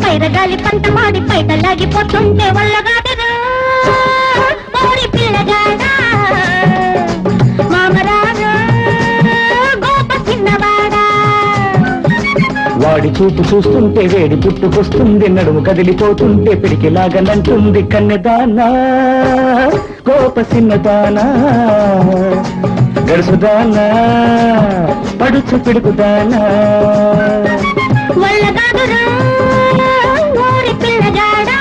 పైరగాలి పంట మాడి పైటలాగిపోతుంటే వల్లగాదరు ఓరి పిల్లగాడా మామరారు గోప చిన్నవాడా వాడి చూపు చూస్తుంటే వేడి పుట్టుకొస్తుంది నడుము కదిలిపోతుంటే పిడికిలాగనంటుంది కన్నెదానా గోప సిన్నదానా గడుసుదానా పడుచు పిడుకుదానా వల్లగాదురు ఓరి పిల్లగాడా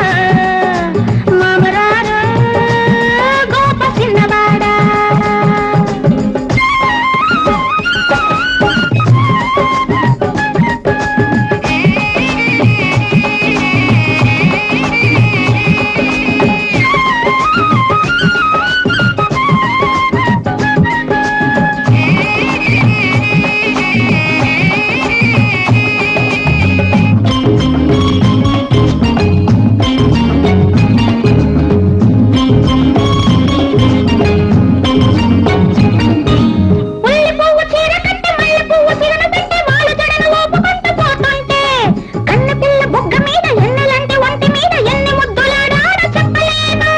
మామరారు గోప చిన్నవాడా ఉల్లి పువ్వు చీర కట్టి మల్లె పువ్వు చీరను పెట్టి వాళ్ళ జడను ఊపుకుంటూ పోతుంటే కన్న పిల్ల బొగ్గ మీద ఎన్నెలంటి ఒంటి మీద ఎన్ని ముద్దులాడాడ చెప్పలేను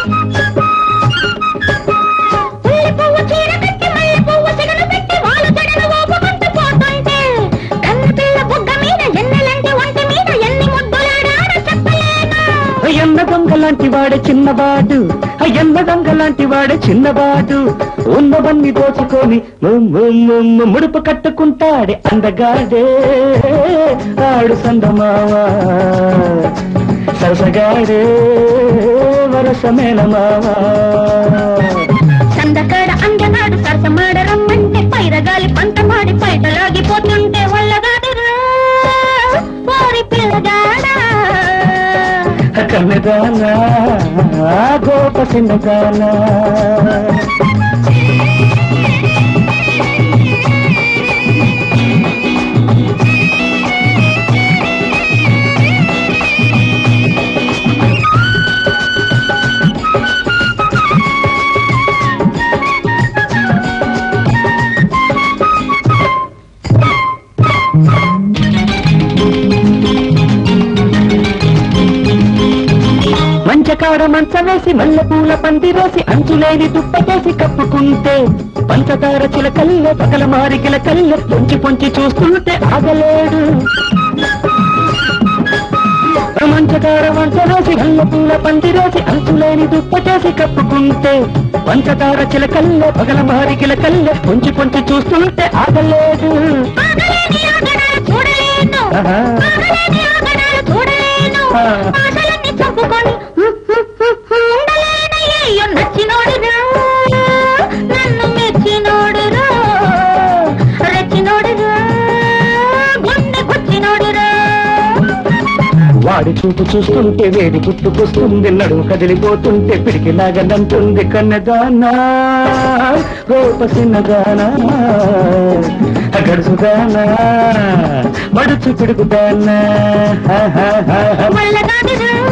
ఉల్లి పువ్వు చీర కట్టి మల్లె పువ్వు చీరను పెట్టి వాళ్ళ జడను ఊపుకుంటూ పోతుంటే కన్న పిల్ల బొగ్గ మీద ఎన్నెలంటి ఒంటి మీద ఎన్ని ముద్దులాడాడ చెప్పలేను ఎన్న దొంగ లాంటి వాడే చిన్నవాడు ఎన్న దొంగ లాంటి వాడే చిన్నవాడు ఉన్నవన్నీ దోచుకొని ము- ము- ము- ము- ముడుపు కట్టుకుంటాడే అందగాడే ఆడు సందమావా సరసగాడే వరసమేన మావా చందకాడ అందగాడు సరసమాడ రమ్మంటే పైరగాలి పంట మాడి పైటలాగిపోతుంటే వల్లగాడురా ఓరి పిల్లగాడా కన్నదానా గోప చిన్నదానా మంచకాడ మంచం వేసి మల్లె పూల పందిరేసి అంచులేని దుప్పటేసి కప్పుకుంటే పంచదార చిలకల్లె పగల మారికిల కల్లె పొంచి పొంచి చూస్తుంటే ఆగలేడు మంచకార మంచవేసి మల్లె పూల పందిరేసి అంచులేని దుప్పటేసి కప్పుకుంటే పంచదార చిలకల్లె పగల మారికిల కల్లె పొంచి పొంచి చూస్తుంటే ఆగలేడు ఆగలేని ఆగడాలు చూడలేను ఆహా. ఆగలేని ఆగడాలు చూడలేను ఆ. ఆశలన్నీ చంపుకొని ఉండలేనయ్యో నచ్చినోడురా నన్ను మెచ్చినోడురా రెచ్చినోడురా గుండె గుచ్చినోడురా వాడి చూపు చూస్తుంటే వేడి గుర్తుకొస్తుంది నడుము కదిలిపోతుంటే పిడికిలాగనంటుంది కన్నదానా గోప చిన్నదానా గడుసుదానా మడుచు పిడుగుదానా వల్లగాడురా